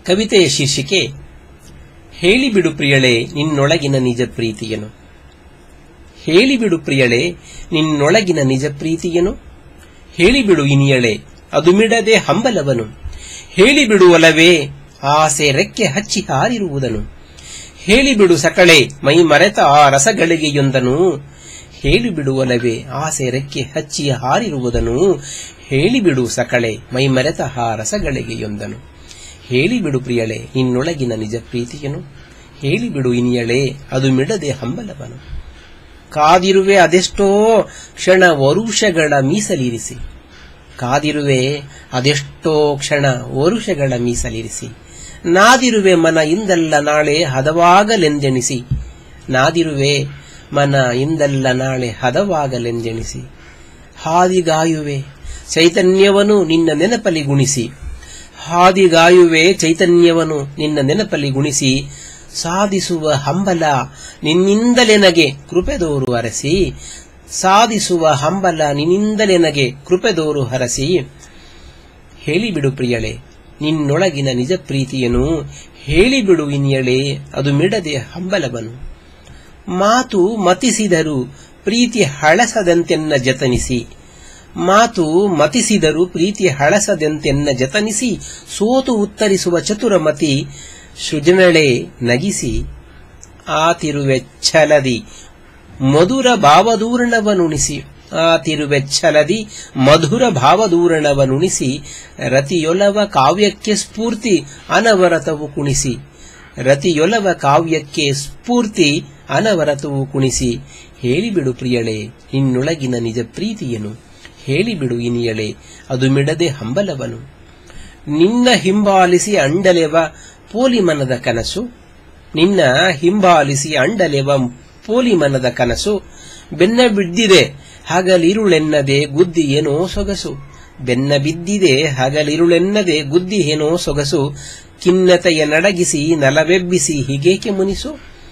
ಕವಿತೆಯ ಶೀರ್ಷಿಕೆ ಹೇಳಿಬಿಡು ಪ್ರಿಯಳೆ ನಿನ್ನೊಳಗಿನ ನಿಜ ಪ್ರೀತಿಯನು ಹೇಳಿಬಿಡು ಪ್ರಿಯಳೆ ನಿನ್ನೊಳಗಿನ ನಿಜ ಪ್ರೀತಿಯನು ಹೇಳಿಬಿಡು ಇನಿಯಳೆ ಅದು ಮಿಡದೆ ಹಂಬಲವನು ಹೇಳಿಬಿಡು ಒಲವೇ ಆಸೆ ರೆಕ್ಕೆ ಹಚ್ಚಿ ಹಾರಿರುವುದನು ಹೇಳಿಬಿಡು ಸಕಳೆ ಮೈ ಮರೆತ ಆ ರಸಗಳಿಗೆಯೊಂದನು ಹೇಳಿಬಿಡು ಒಲವೇ ಆಸೆ ರೆಕ್ಕೆ ಹಚ್ಚಿ ಹಾರಿರುವುದನು ಹೇಳಿಬಿಡು ಸಕಳೆ ಮೈ ಮರೆತ ಆ ರಸಗಳಿಗೆಯೊಂದನು ಹೇಳಿಬಿಡು ಪ್ರಿಯಳೆ ನಿನ್ನೊಳಗಿನ ನಿಜ ಪ್ರೀತಿಯನು ಹೇಳಿಬಿಡು ಇನಿಯಳೆ ಅದು ಮಿಡದೆ ಹಂಬಲವನು ಕಾದಿರುವೆ ಅದೆಷ್ಟೋ ಕ್ಷಣ ವರುಷಗಳ ಮೀಸಲಿರಿಸಿ ಕಾದಿರುವೆ ಅದೆಷ್ಟೋ ಕ್ಷಣ ವರುಷಗಳ ಮೀಸಲಿರಿಸಿ ನಾದಿರುವೆ ಮನ ಇಂದಲ್ಲ ನಾಳೆ ಹದವಾಗಲೆಂದೆಣಿಸಿ ನಾದಿರುವೆ ಮನ ಇಂದಲ್ಲ ನಾಳೆ ಹದವಾಗಲೆಂದೆಣಿಸಿ ಹಾದಿಗಾಯುವೆ ಚೈತನ್ಯವನು ನಿನ್ನ ನೆನಪಲಿ ಗುಣಿಸಿ ಹಾದಿಗಾಯುವೆ ಚೈತನ್ಯವನು ನಿನ್ನ ನೆನಪಲಿ ಗುಣಿಸಿ ಸಾಧಿಸುವ ಹಂಬಲ ನಿನ್ನಿಂದಲೆನಗೆ ಕೃಪೆದೋರು ಅರಸಿ ಸಾಧಿಸುವ ಹಂಬಲ ನಿನ್ನಿಂದಲೆನಗೆ ಕೃಪೆದೋರು ಹರಸಿ ಹೇಳಿಬಿಡು ಪ್ರಿಯಳೆ ನಿನ್ನೊಳಗಿನ ನಿಜ ಪ್ರೀತಿಯನು ಹೇಳಿಬಿಡು ಇನಿಯಳೆ ಅದು ಮಿಡದೆ ಹಂಬಲವನು ಮಾತು ಮತಿಸಿದರು ಪ್ರೀತಿ ಹಳಸದಂತೆನ್ನ ಜತನಿಸಿ ಮಾತು ಮತಿಸಿದರು ಪ್ರೀತಿ ಹಳಸದಂತೆನ್ನ ಜತನಿಸಿ ಸೋತು ಉತ್ತರಿಸುವ ಚತುರಮತಿ ಸೃಜನಳೆ ನಗಿಸಿ ಆತಿರುವೆಚ್ಚಲದಿ ಮಧುರ ಭಾವದೂರಣವನುಣಿಸಿ ಆತಿರುವೆಚ್ಚಲದಿ ಮಧುರ ಭಾವದೂರಣವನುಣಿಸಿ ರತಿಯೊಲವ ಕಾವ್ಯಕ್ಕೆ ಸ್ಫೂರ್ತಿ ಅನವರತವು ಕುಣಿಸಿ ರತಿಯೊಲವ ಕಾವ್ಯಕ್ಕೆ ಸ್ಫೂರ್ತಿ ಅನವರತವು ಕುಣಿಸಿ ಹೇಳಿಬಿಡು ಪ್ರಿಯಳೆ ನಿನ್ನೊಳಗಿನ ನಿಜ ಪ್ರೀತಿಯನು ಹೇಳಿಬಿಡು ಇನಿಯಳೆ ಅದು ಮಿಡದೆ ಹಂಬಲವನು ನಿನ್ನ ಹಿಂಬಾಲಿಸಿ ಅಂಡಲೆವ ಪೋಲಿಮನದ ಕನಸು ನಿನ್ನ ಹಿಂಬಾಲಿಸಿ ಅಂಡಲೆವ ಪೋಲಿಮನದ ಕನಸು ಬೆನ್ನ ಬಿದ್ದಿದೆ ಹಗಲಿರುಳೆನ್ನದೆ ಗುದ್ದಿ ಏನೋ ಸೊಗಸು ಬೆನ್ನ ಬಿದ್ದಿದೆ ಹಗಲಿರುಳೆನ್ನದೆ ಗುದ್ದಿ ಏನೋ ಸೊಗಸು ಖಿನ್ನತೆಯ ನಡಗಿಸಿ ನಲವೆಬ್ಬಿಸಿ ಹೀಗೇಕೆ ಮುನಿಸು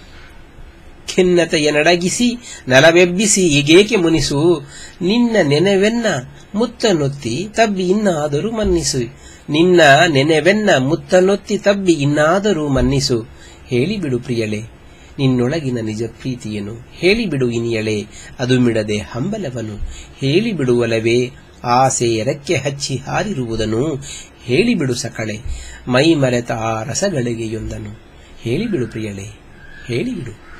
ಖಿನ್ನತೆಯ ನಡಗಿಸಿ ನಲವೆಬ್ಬಿಸಿ ಹೀಗೇಕೆ ಮುನಿಸು ನಿನ್ನ ನೆನೆವೆನ್ನ ಮುತ್ತನೊತ್ತಿ ತಬ್ಬಿ ಇನ್ನಾದರೂ ಮನ್ನಿಸು ನಿನ್ನ ನೆನೆವೆನ್ನ ಮುತ್ತನೊತ್ತಿ ತಬ್ಬಿ ಇನ್ನಾದರೂ ಮನ್ನಿಸು ಹೇಳಿಬಿಡು ಪ್ರಿಯಳೆ ನಿನ್ನೊಳಗಿನ ನಿಜ ಪ್ರೀತಿಯನು ಹೇಳಿಬಿಡು ಇನಿಯಳೆ ಅದು ಮಿಡದೆ ಹಂಬಲವನು ಹೇಳಿಬಿಡುವಲವೇ ಆಸೆ ರೆಕ್ಕೆ ಹಚ್ಚಿ ಹಾರಿರುವುದನು ಹೇಳಿಬಿಡು ಸಕಳೆ ಮೈ ಮರೆತ ಆ ರಸಗಳಿಗೆಯೊಂದನು ಹೇಳಿಬಿಡು ಪ್ರಿಯಳೆ ಹೇಳಿಬಿಡು